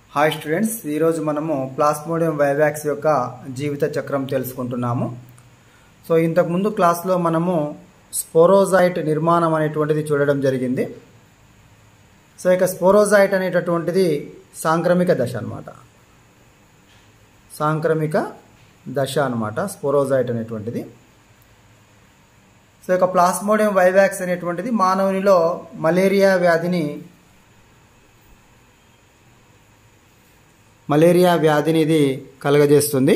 hi students ఈరోజు మనము plasmodium vivax యొక్క జీవిత చక్రం తెలుసుకుంటున్నాము సో ఇంతకుముందు క్లాస్లో మనము స్పోరోజైట్ నిర్మాణం అనేటువంటిది చూడడం జరిగింది సో ఇక స్పోరోజైట్ అనేటటువంటిది సాంక్రమిక దశ అన్నమాట సాంక్రమిక దశ అన్నమాట స్పోరోజైట్ అనేటువంటిది సో ఇక ప్లాస్మోడియం వైవాక్స్ అనేటువంటిది మానవునిలో మలేరియా వ్యాధిని మలేరియా వ్యాధిని ఇది కలగజేస్తుంది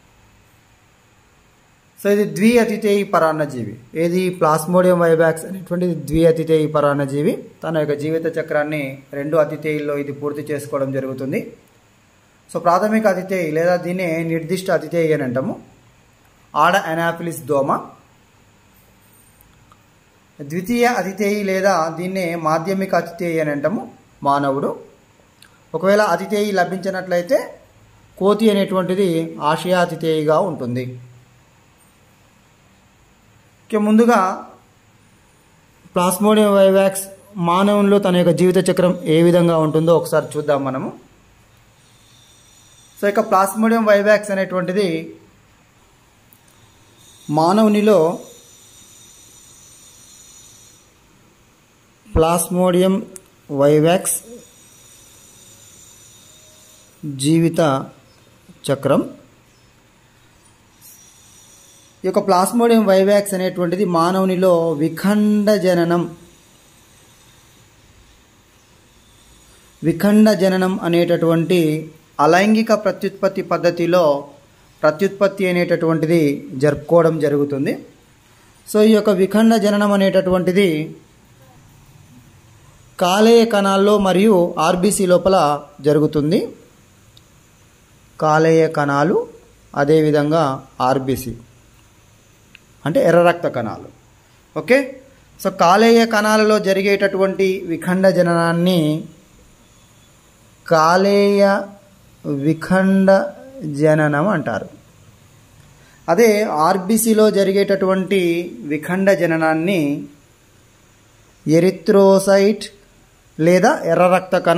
సో ఇది ద్వి అతిథేయి పరాన్నజీవి ఏది ప్లాస్మోడియం వైవాక్స్ అనేటువంటిది ద్వి అతిథేయి పరాన్నజీవి తన యొక్క జీవిత చక్రాన్ని రెండు అతిథేయుల్లో ఇది పూర్తి చేసుకోవడం జరుగుతుంది సో ప్రాథమిక అతిథేయి లేదా దీన్ని నిర్దిష్ట అతిథేయి అని అంటాము ఆడ అనాఫిలిస్ దోమ ద్వితీయ అతిథేయి లేదా దీన్నే మాధ్యమిక అతిథేయి అని అంటాము మానవుడు ఒకవేళ అతిథేయి లభించినట్లయితే కోతి అనేటువంటిది ఆసియా అతిథేయిగా ఉంటుంది ఇక ముందుగా ప్లాస్మోడియం వైవాక్స్ మానవునిలో తన యొక్క జీవిత చక్రం ఏ విధంగా ఉంటుందో ఒకసారి చూద్దాం మనము సో ఇక ప్లాస్మోడియం వైవాక్స్ అనేటువంటిది మానవునిలో ప్లాస్మోడియం వైవాక్స్ జీవిత చక్రం ఈ యొక్క ప్లాస్మోడియం వైవాక్స్ అనేటువంటిది మానవునిలో విఖండ జననం విఖండ జననం అనేటటువంటి అలైంగిక ప్రత్యుత్పత్తి పద్ధతిలో ప్రత్యుత్పత్తి అనేటటువంటిది జరుపుకోవడం జరుగుతుంది సో ఈ యొక్క విఖండ జననం అనేటటువంటిది కాలేయ కణాల్లో మరియు ఆర్బీసీ లోపల జరుగుతుంది కాలేయ కణాలు అదేవిధంగా ఆర్బీసీ అంటే ఎర్ర రక్త కణాలు ఓకే సో కాలేయ కణాలలో జరిగేటటువంటి విఖండ జననాన్ని కాలేయ విఖండ జననం అంటారు అదే ఆర్బీసీలో జరిగేటటువంటి విఖండ జననాన్ని ఎరిత్రోసైట్ లేదా ఎర్ర రక్త కణ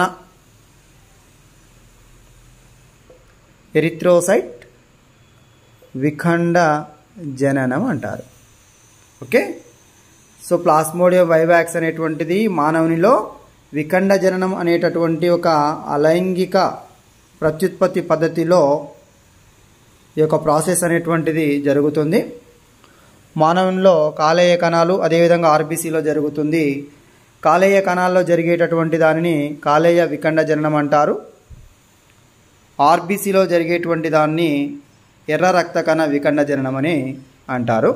ఎరిత్రోసైట్ విఖండ జననం అంటారు ఓకే సో ప్లాస్మోడియం వైవాక్స్ అనేటువంటిది మానవునిలో విఖండ జననం అనేటటువంటి ఒక అలైంగిక ప్రత్యుత్పత్తి పద్ధతిలో ఈ యొక్క ప్రాసెస్ అనేటువంటిది జరుగుతుంది మానవునిలో కాలేయ కణాలు అదేవిధంగా ఆర్బీసీలో జరుగుతుంది కాలేయ కణాల్లో జరిగేటటువంటి దానిని కాలేయ విఖండ జననం అంటారు ఆర్బీసీలో జరిగేటువంటి దాన్ని ఎర్ర రక్త కణ విఖండ జననం అని అంటారు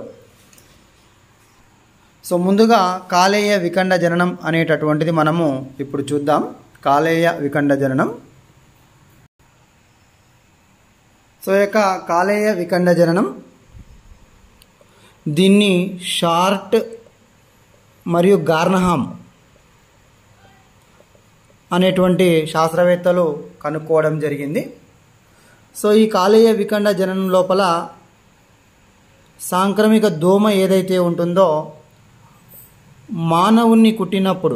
సో ముందుగా కాలేయ విఖండ జననం అనేటటువంటిది మనము ఇప్పుడు చూద్దాం కాలేయ విఖండ జననం సో యొక్క కాలేయ విఖండ జననం దీన్ని షార్ట్ మరియు గార్నహామ్ అనేటువంటి శాస్త్రవేత్తలు కనుక్కోవడం జరిగింది సో ఈ కాలేయ విఖండ జననం లోపల సాంక్రమిక దోమ ఏదైతే ఉంటుందో మానవుణ్ణి కుట్టినప్పుడు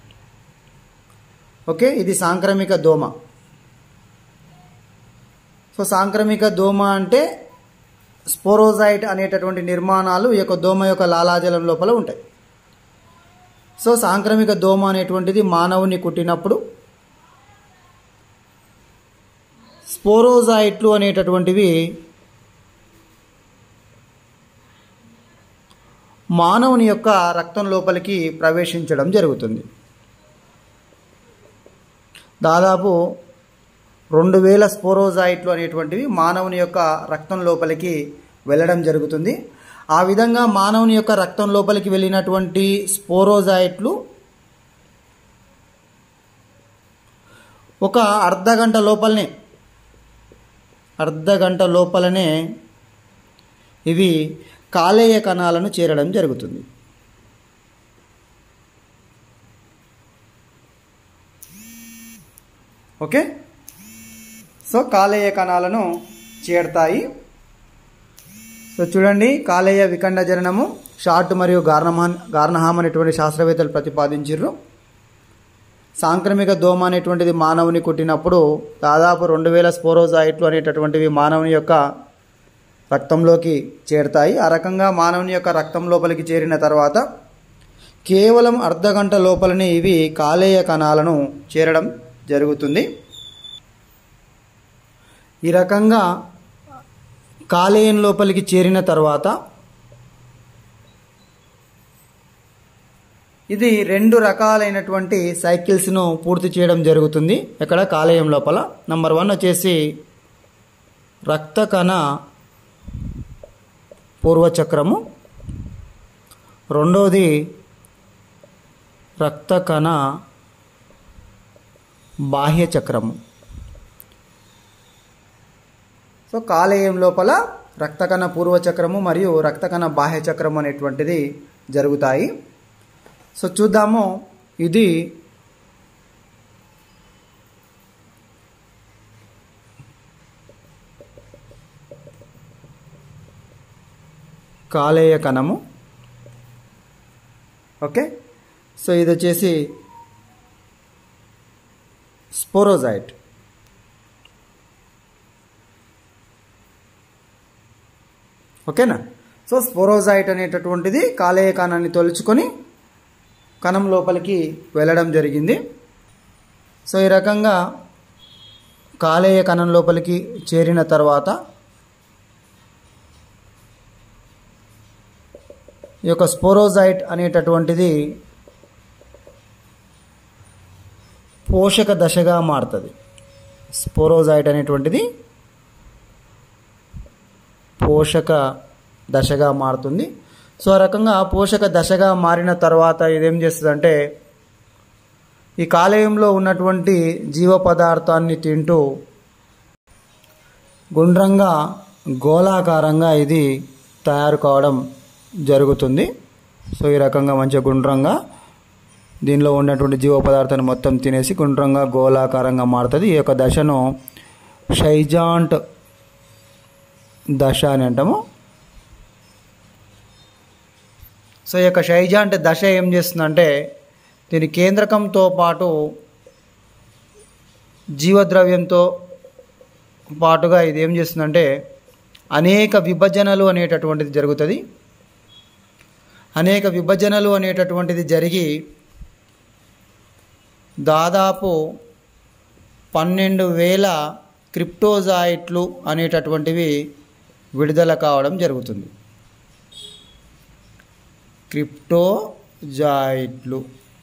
ఓకే ఇది సాంక్రమిక దోమ సో సాంక్రమిక దోమ అంటే స్పోరోజైట్ అనేటటువంటి నిర్మాణాలు ఈ యొక్క దోమ యొక్క లాలాజలం లోపల ఉంటాయి సో సాంక్రమిక దోమ అనేటువంటిది మానవుని కుట్టినప్పుడు స్పోరోజాయిట్లు అనేటటువంటివి మానవుని యొక్క రక్తం లోపలికి ప్రవేశించడం జరుగుతుంది దాదాపు రెండు వేల స్పోరోజాయిట్లు అనేటువంటివి మానవుని యొక్క రక్తం లోపలికి వెళ్ళడం జరుగుతుంది ఆ విధంగా మానవుని యొక్క రక్తం లోపలికి వెళ్ళినటువంటి స్పోరోజాయిట్లు ఒక అర్ధ గంట లోపలనే అర్ధ గంట లోపలనే ఇవి కాలేయ కణాలను చేరడం జరుగుతుంది ఓకే సో కాలేయ కణాలను చేరుతాయి సో చూడండి కాలేయ విఖండ జననము షార్ట్ మరియు గార్నహాన్ గార్నహామ్ అనేటువంటి శాస్త్రవేత్తలు ప్రతిపాదించారు సాంక్రమిక దోమ అనేటువంటిది మానవుని కుట్టినప్పుడు దాదాపు రెండు వేల స్పోరోజాయిట్లు అనేటటువంటివి మానవుని యొక్క రక్తంలోకి చేరుతాయి ఆ రకంగా మానవుని యొక్క రక్తం లోపలికి చేరిన తర్వాత కేవలం అర్ధ గంట లోపలనే ఇవి కాలేయ కణాలను చేరడం జరుగుతుంది ఈ రకంగా కాలేయం లోపలికి చేరిన తర్వాత ఇది రెండు రకాలైనటువంటి సైకిల్స్ను పూర్తి చేయడం జరుగుతుంది ఇక్కడ కాలేయం లోపల నంబర్ వన్ వచ్చేసి రక్త కణ పూర్వచక్రము రెండోది రక్త కణ బాహ్య చక్రము సో కాలేయం లోపల రక్తకణ పూర్వచక్రము మరియు రక్తకణ బాహ్య చక్రము అనేటువంటిది జరుగుతాయి సో చూద్దాము ఇది కాలేయ కణము ఓకే సో ఇది వచ్చేసి స్పోరోజైట్ ఓకేనా సో స్పోరోజైట్ అనేటటువంటిది కాలేయ కణాన్ని తొలుచుకొని కణం లోపలికి వెళ్ళడం జరిగింది సో ఈ రకంగా కాలేయ కణం లోపలికి చేరిన తర్వాత ఈ యొక్క స్పోరోజైట్ అనేటటువంటిది పోషక దశగా మారుతుంది స్పోరోజైట్ అనేటువంటిది పోషక దశగా మారుతుంది సో ఆ రకంగా పోషక దశగా మారిన తర్వాత ఇదేం చేస్తుందంటే ఈ కాలేయంలో ఉన్నటువంటి జీవ పదార్థాన్ని తింటూ గుండ్రంగా గోళాకారంగా ఇది తయారు కావడం జరుగుతుంది సో ఈ రకంగా మంచిగా గుండ్రంగా దీనిలో ఉన్నటువంటి జీవ పదార్థాన్ని మొత్తం తినేసి గుండ్రంగా గోళాకారంగా మారుతుంది ఈ యొక్క దశను షైజాంట్ దశ అని అంటాము సో ఈ యొక్క షైజాంట్ దశ ఏం చేస్తుందంటే దీని కేంద్రకంతో పాటు జీవద్రవ్యంతో పాటుగా ఇది ఏం చేస్తుందంటే అనేక విభజనలు అనేటటువంటిది జరుగుతుంది అనేక విభజనలు అనేటటువంటిది జరిగి దాదాపు పన్నెండు వేల క్రిప్టోజాయిట్లు అనేటటువంటివి విడుదల కావడం జరుగుతుంది క్రిప్టోజాయిట్లు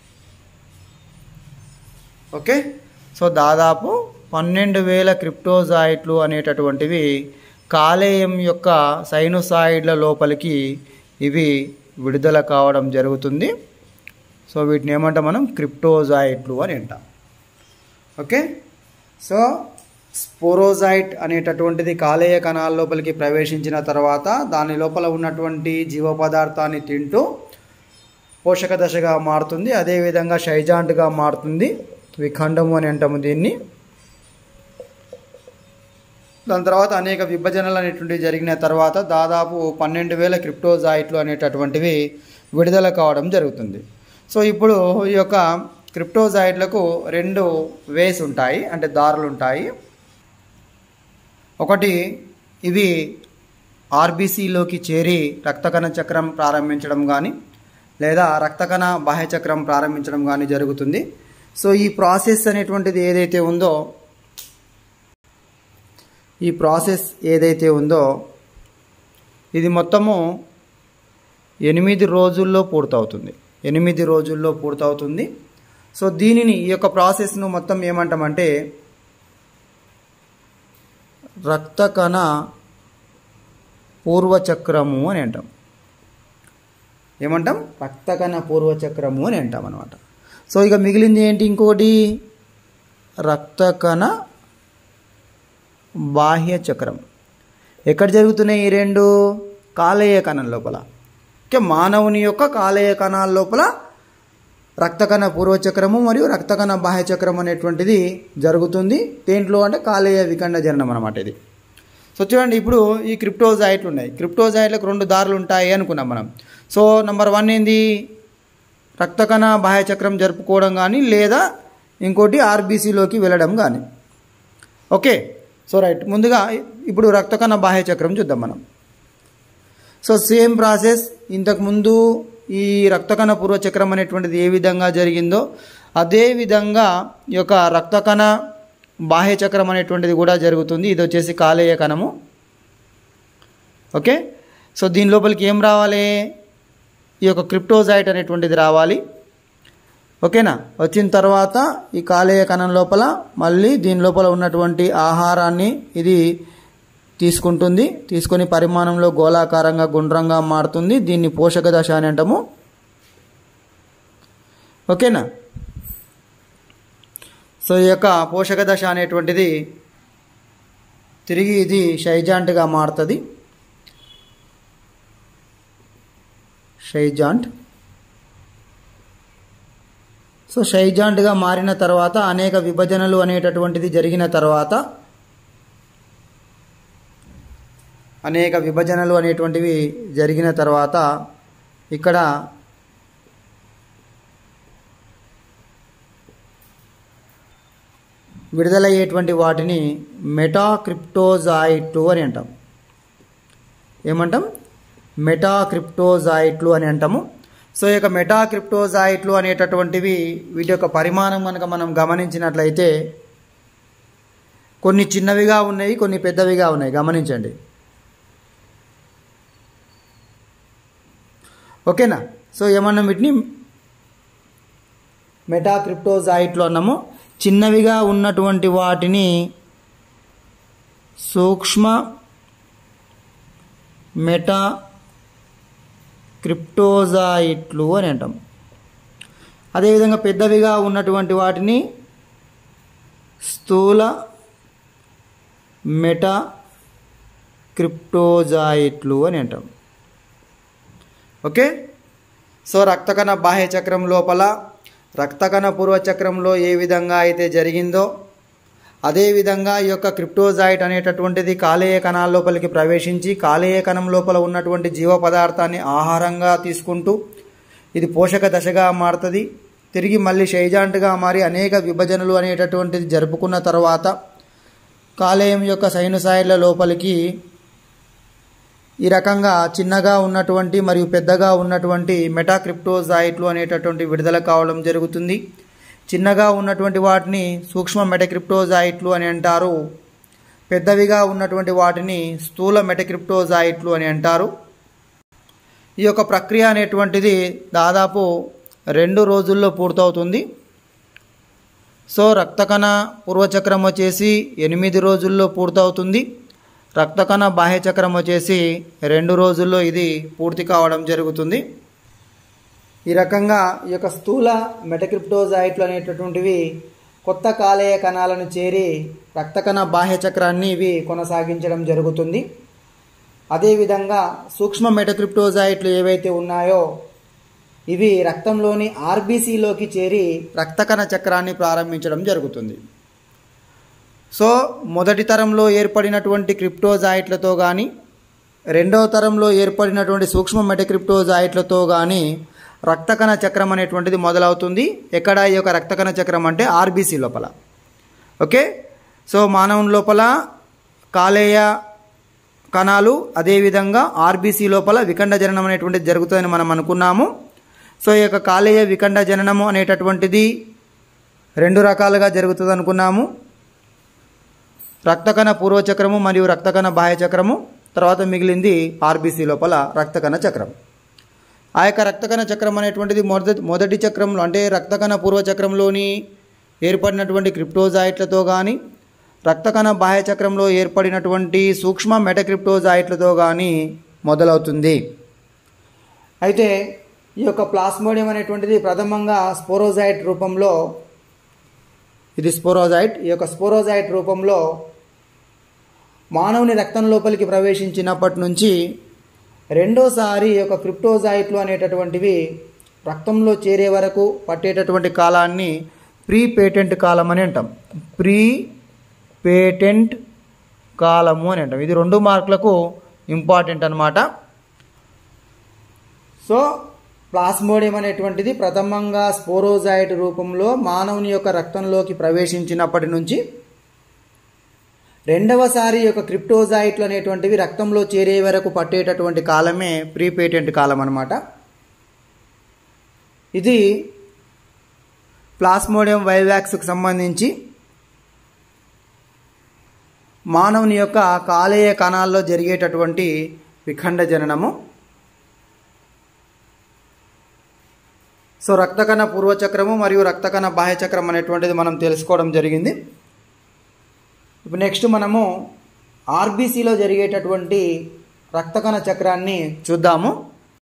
ఓకే సో దాదాపు పన్నెండు వేల క్రిప్టోజాయిట్లు అనేటటువంటివి కాలేయం యొక్క సైనుసాయిడ్ల లోపలికి ఇవి విడుదల కావడం జరుగుతుంది సో వీటిని ఏమంటాం మనం క్రిప్టోజాయిట్లు అని అంటాం ఓకే సో స్పోరోజైట్ అనేటటువంటిది కాలేయ కణాల లోపలికి ప్రవేశించిన తర్వాత దాని లోపల ఉన్నటువంటి జీవ పదార్థాన్ని తింటూ పోషక దశగా మారుతుంది అదేవిధంగా షైజాంట్గా మారుతుంది విఖండము అని అంటాము దీన్ని దాని తర్వాత అనేక విభజనలు అనేటువంటివి జరిగిన తర్వాత దాదాపు పన్నెండు వేల క్రిప్టోజాయిట్లు అనేటటువంటివి విడుదల కావడం జరుగుతుంది సో ఇప్పుడు ఈ యొక్క క్రిప్టోజాయిట్లకు రెండు వేస్ ఉంటాయి అంటే దారులు ఉంటాయి ఒకటి ఇవి ఆర్బీసీలోకి చేరి రక్తకణ చక్రం ప్రారంభించడం కానీ లేదా రక్తకణ బాహ్య చక్రం ప్రారంభించడం కానీ జరుగుతుంది సో ఈ ప్రాసెస్ అనేటువంటిది ఏదైతే ఉందో ఈ ప్రాసెస్ ఏదైతే ఉందో ఇది మొత్తము ఎనిమిది రోజుల్లో పూర్తవుతుంది ఎనిమిది రోజుల్లో పూర్తవుతుంది సో దీనిని ఈ యొక్క ప్రాసెస్ను మొత్తం ఏమంటామంటే రక్తకణ పూర్వచక్రము అని అంటాం ఏమంటాం రక్తకణ పూర్వచక్రము అని అంటాం అనమాట సో ఇక మిగిలింది ఏంటి ఇంకోటి రక్తకణ బాహ్య చక్రం ఎక్కడ జరుగుతున్నాయి ఈ రెండు కాలేయ కణం లోపల ఓకే మానవుని యొక్క కాలేయ కణాల లోపల రక్తకణ పూర్వచక్రము మరియు రక్తకణ బాహ్య చక్రం అనేటువంటిది జరుగుతుంది దేంట్లో అంటే కాలేయ విఖండ జననం అనమాట ఇది సో చూడండి ఇప్పుడు ఈ క్రిప్టోజాయిట్లు ఉన్నాయి క్రిప్టోజాయిట్లకు రెండు దారులు ఉంటాయి అనుకున్నాం మనం సో నంబర్ వన్ ఏంది రక్తకణ బాహ్య చక్రం జరుపుకోవడం కానీ లేదా ఇంకోటి ఆర్బీసీలోకి వెళ్ళడం కానీ ఓకే సో రైట్ ముందుగా ఇప్పుడు రక్తకణ బాహ్య చక్రం చూద్దాం మనం సో సేమ్ ప్రాసెస్ ఇంతకుముందు ఈ రక్తకణ పూర్వచక్రం అనేటువంటిది ఏ విధంగా జరిగిందో అదే విధంగా ఈ యొక్క రక్తకణ బాహ్య చక్రం అనేటువంటిది కూడా జరుగుతుంది ఇది వచ్చేసి కాలేయ కణము ఓకే సో దీని లోపలికి ఏం రావాలి ఈ యొక్క క్రిప్టోజైట్ అనేటువంటిది రావాలి ఓకేనా వచ్చిన తర్వాత ఈ కాలేయ కణం లోపల మళ్ళీ దీని లోపల ఉన్నటువంటి ఆహారాన్ని ఇది తీసుకుంటుంది తీసుకొని పరిమాణంలో గోళాకారంగా గుండ్రంగా మారుతుంది దీన్ని పోషక దశ అని అంటాము ఓకేనా సో ఈ యొక్క పోషక దశ అనేటువంటిది తిరిగి ఇది షైజాంట్గా మారుతుంది షైజాంట్ సో షైజాంట్గా మారిన తర్వాత అనేక విభజనలు అనేటటువంటిది జరిగిన తర్వాత అనేక విభజనలు అనేటువంటివి జరిగిన తర్వాత ఇక్కడ విడుదలయ్యేటువంటి వాటిని మెటాక్రిప్టోజాయిట్లు అని అంటాం ఏమంటాం మెటాక్రిప్టోజాయిట్లు అని అంటాము సో ఈ యొక్క మెటాక్రిప్టోజాయిట్లు అనేటటువంటివి వీటి యొక్క పరిమాణం కనుక మనం గమనించినట్లయితే కొన్ని చిన్నవిగా ఉన్నాయి కొన్ని పెద్దవిగా ఉన్నాయి గమనించండి ఓకేనా సో ఏమన్నాం వీటిని మెటాక్రిప్టోజాయిట్లు అన్నాము చిన్నవిగా ఉన్నటువంటి వాటిని సూక్ష్మ మెటా క్రిప్టోజాయిట్లు అని అంటాం అదేవిధంగా పెద్దవిగా ఉన్నటువంటి వాటిని స్థూల మెటా క్రిప్టోజాయిట్లు అని అంటాం ఓకే సో రక్తకణ బాహ్య చక్రం లోపల రక్తకణ పూర్వచక్రంలో ఏ విధంగా అయితే జరిగిందో అదేవిధంగా ఈ యొక్క క్రిప్టోజాయిట్ అనేటటువంటిది కాలేయ కణాల లోపలికి ప్రవేశించి కాలేయ కణం లోపల ఉన్నటువంటి జీవ పదార్థాన్ని ఆహారంగా తీసుకుంటూ ఇది పోషక దశగా మారుతుంది తిరిగి మళ్ళీ షైజాంట్గా మారి అనేక విభజనలు అనేటటువంటిది జరుపుకున్న తర్వాత కాలేయం యొక్క సైనుసాయిడ్ల లోపలికి ఈ రకంగా చిన్నగా ఉన్నటువంటి మరియు పెద్దగా ఉన్నటువంటి మెటాక్రిప్టోజాయిట్లు అనేటటువంటి విడుదల కావడం జరుగుతుంది చిన్నగా ఉన్నటువంటి వాటిని సూక్ష్మ మెటక్రిప్టోజాయిట్లు అని అంటారు పెద్దవిగా ఉన్నటువంటి వాటిని స్థూల మెటక్రిప్టోజాయిట్లు అని అంటారు ఈ యొక్క ప్రక్రియ అనేటువంటిది దాదాపు రెండు రోజుల్లో పూర్తవుతుంది సో రక్తకణ పూర్వచక్రం వచ్చేసి ఎనిమిది రోజుల్లో పూర్తవుతుంది రక్తకణ బాహ్య చక్రం వచ్చేసి రెండు రోజుల్లో ఇది పూర్తి కావడం జరుగుతుంది ఈ రకంగా ఈ యొక్క స్థూల మెటక్రిప్టోజాయిట్లు అనేటటువంటివి కొత్త కాలేయ కణాలను చేరి రక్తకణ బాహ్య చక్రాన్ని ఇవి కొనసాగించడం జరుగుతుంది అదేవిధంగా సూక్ష్మ మెటక్రిప్టోజాయిట్లు ఏవైతే ఉన్నాయో ఇవి రక్తంలోని ఆర్బీసీలోకి చేరి రక్తకణ చక్రాన్ని ప్రారంభించడం జరుగుతుంది సో మొదటి తరంలో ఏర్పడినటువంటి క్రిప్టోజాయిట్లతో కానీ రెండవ తరంలో ఏర్పడినటువంటి సూక్ష్మ మెటక్రిప్టోజాయిట్లతో కానీ రక్తకణ చక్రం అనేటువంటిది మొదలవుతుంది ఎక్కడ ఈ యొక్క రక్తకణ చక్రం అంటే ఆర్బీసీ లోపల ఓకే సో మానవుని లోపల కాలేయ కణాలు అదేవిధంగా ఆర్బీసీ లోపల వికండ జననం అనేటువంటిది జరుగుతుందని మనం అనుకున్నాము సో ఈ యొక్క కాలేయ వికండ జననము అనేటటువంటిది రెండు రకాలుగా జరుగుతుంది అనుకున్నాము రక్తకణ పూర్వచక్రము మరియు రక్తకణ బాహ్య చక్రము తర్వాత మిగిలింది ఆర్బీసీ లోపల రక్తకణ చక్రం ఆ యొక్క రక్తకణ చక్రం అనేటువంటిది మొదటి మొదటి చక్రంలో అంటే రక్తకణ పూర్వచక్రంలోని ఏర్పడినటువంటి క్రిప్టోజాయిట్లతో కానీ రక్తకణ బాహ్య చక్రంలో ఏర్పడినటువంటి సూక్ష్మ మెటక్రిప్టోజాయిట్లతో కానీ మొదలవుతుంది అయితే ఈ యొక్క ప్లాస్మోడియం అనేటువంటిది ప్రథమంగా స్పోరోజైట్ రూపంలో ఇది స్పోరోజైట్ ఈ యొక్క స్పోరోజైట్ రూపంలో మానవుని రక్తం లోపలికి ప్రవేశించినప్పటి నుంచి రెండోసారి ఈ యొక్క క్రిప్టోజాయిట్లు అనేటటువంటివి రక్తంలో చేరే వరకు పట్టేటటువంటి కాలాన్ని ప్రీ పేటెంట్ కాలం అని అంటాం ప్రీ పేటెంట్ కాలము అని అంటాం ఇది రెండు మార్కులకు ఇంపార్టెంట్ అనమాట సో ప్లాస్మోడియం అనేటువంటిది ప్రథమంగా స్పోరోజాయిడ్ రూపంలో మానవుని యొక్క రక్తంలోకి ప్రవేశించినప్పటి నుంచి రెండవసారి యొక్క క్రిప్టోజాయిట్లు అనేటువంటివి రక్తంలో చేరే వరకు పట్టేటటువంటి కాలమే ప్రీపేటెంట్ కాలం అన్నమాట ఇది ప్లాస్మోడియం వైవాక్స్కి సంబంధించి మానవుని యొక్క కాలేయ కణాల్లో జరిగేటటువంటి విఖండ జననము సో రక్తకణ పూర్వచక్రము మరియు రక్తకణ బాహ్యచక్రం అనేటువంటిది మనం తెలుసుకోవడం జరిగింది ఇప్పుడు నెక్స్ట్ మనము ఆర్బీసీలో జరిగేటటువంటి రక్తకణ చక్రాన్ని చూద్దాము